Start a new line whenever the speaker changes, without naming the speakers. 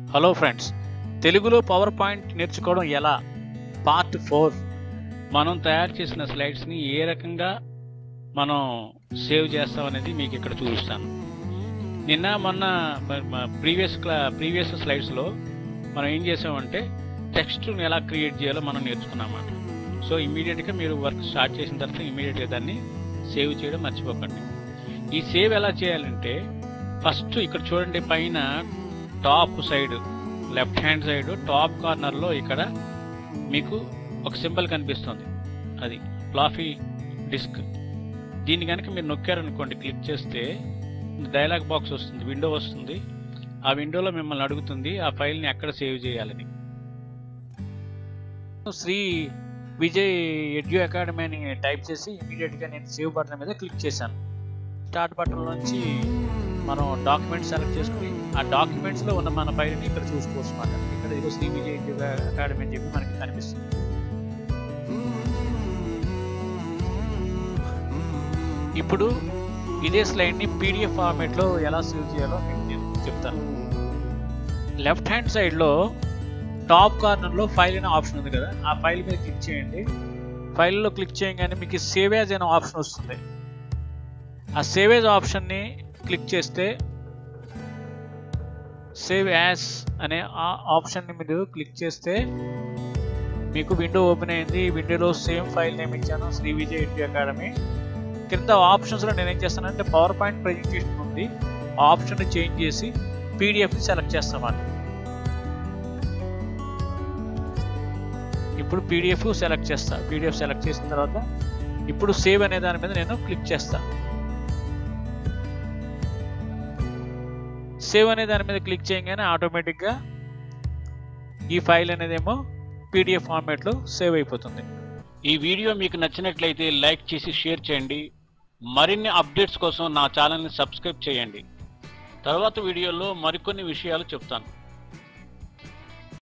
hello friends తెలుగులో PowerPoint నేర్చుకోవడం ఎలా పార్ట్ ఫోర్ మనం తయారు చేసిన స్లైడ్స్ని ఏ రకంగా మనం సేవ్ చేస్తాం అనేది మీకు ఇక్కడ చూపిస్తాను నిన్న మొన్న ప్రీవియస్ క్లా ప్రీవియస్ స్లైడ్స్లో మనం ఏం చేసామంటే టెక్స్ట్ని ఎలా క్రియేట్ చేయాలో మనం నేర్చుకున్నామాట సో ఇమీడియట్గా మీరు వర్క్ స్టార్ట్ చేసిన తర్వాత ఇమీడియట్గా దాన్ని సేవ్ చేయడం మర్చిపోకండి ఈ సేవ్ ఎలా చేయాలంటే ఫస్ట్ ఇక్కడ చూడండి పైన top side left hand side top కార్నర్లో ఇక్కడ మీకు ఒక సింబల్ కనిపిస్తుంది అది ఫ్లాఫీ డిస్క్ దీన్ని కనుక మీరు నొక్కారనుకోండి క్లిక్ చేస్తే డైలాగ్ బాక్స్ వస్తుంది విండో వస్తుంది ఆ విండోలో మిమ్మల్ని అడుగుతుంది ఆ ఫైల్ని ఎక్కడ సేవ్ చేయాలని శ్రీ విజయ్ ఎడ్యూ అకాడమీ అని టైప్ చేసి ఇమీడియట్గా నేను సేవ్ బటన్ మీద క్లిక్ చేశాను స్టార్ట్ బటన్ నుంచి మనం డాక్యుమెంట్ సెలెక్ట్ చేసుకుని ఆ డాక్యుమెంట్స్లో ఉన్న మన ఫైల్ని ఇక్కడ చూసుకోవచ్చు అన్నమాట ఇక్కడ ఇదిగో శ్రీ విజయ్ ఎడ్యూ అకాడమీ అని చెప్పి మనకి కనిపిస్తుంది ఇప్పుడు ఇదే స్లైడ్ని పీడిఎఫ్ ఫార్మేట్లో ఎలా సేవ్ చేయాలో మీకు నేను చెప్తాను లెఫ్ట్ హ్యాండ్ సైడ్లో టాప్ కార్నర్లో ఫైల్ అనే ఆప్షన్ ఉంది కదా ఆ ఫైల్ మీద క్లిక్ చేయండి ఫైల్లో క్లిక్ చేయగానే మీకు సేవ్ యాజ్ అనే ఆప్షన్ వస్తుంది ఆ సేవ్ యాజ్ ఆప్షన్ని క్లిక్ చేస్తే సేవ్ యాజ్ అనే ఆ ఆప్షన్ని మీరు క్లిక్ చేస్తే మీకు విండో ఓపెన్ అయింది విండోలో సేమ్ ఫైల్ నేమ్ ఇచ్చాను శ్రీ విజయ్ ఇండియా అకాడమీ కింద ఆప్షన్స్లో నేను ఏం చేస్తానంటే పవర్ పాయింట్ ప్రజెంటేషన్ ఉంది ఆ ఆప్షన్ని చేంజ్ చేసి పీడిఎఫ్ సెలెక్ట్ చేస్తామండి ఇప్పుడు పీడిఎఫ్ సెలెక్ట్ చేస్తా పీడిఎఫ్ సెలెక్ట్ చేసిన తర్వాత ఇప్పుడు సేవ్ అనే దాని మీద నేను క్లిక్ చేస్తా సేవ్ అనే దాని మీద క్లిక్ చేయగానే ఆటోమేటిక్గా ఈ ఫైల్ అనేదేమో పీడిఎఫ్ ఫార్మాట్లో సేవ్ అయిపోతుంది ఈ వీడియో మీకు నచ్చినట్లయితే లైక్ చేసి షేర్ చేయండి మరిన్ని అప్డేట్స్ కోసం నా ఛానల్ని సబ్స్క్రైబ్ చేయండి తర్వాత వీడియోలో మరికొన్ని విషయాలు చెప్తాను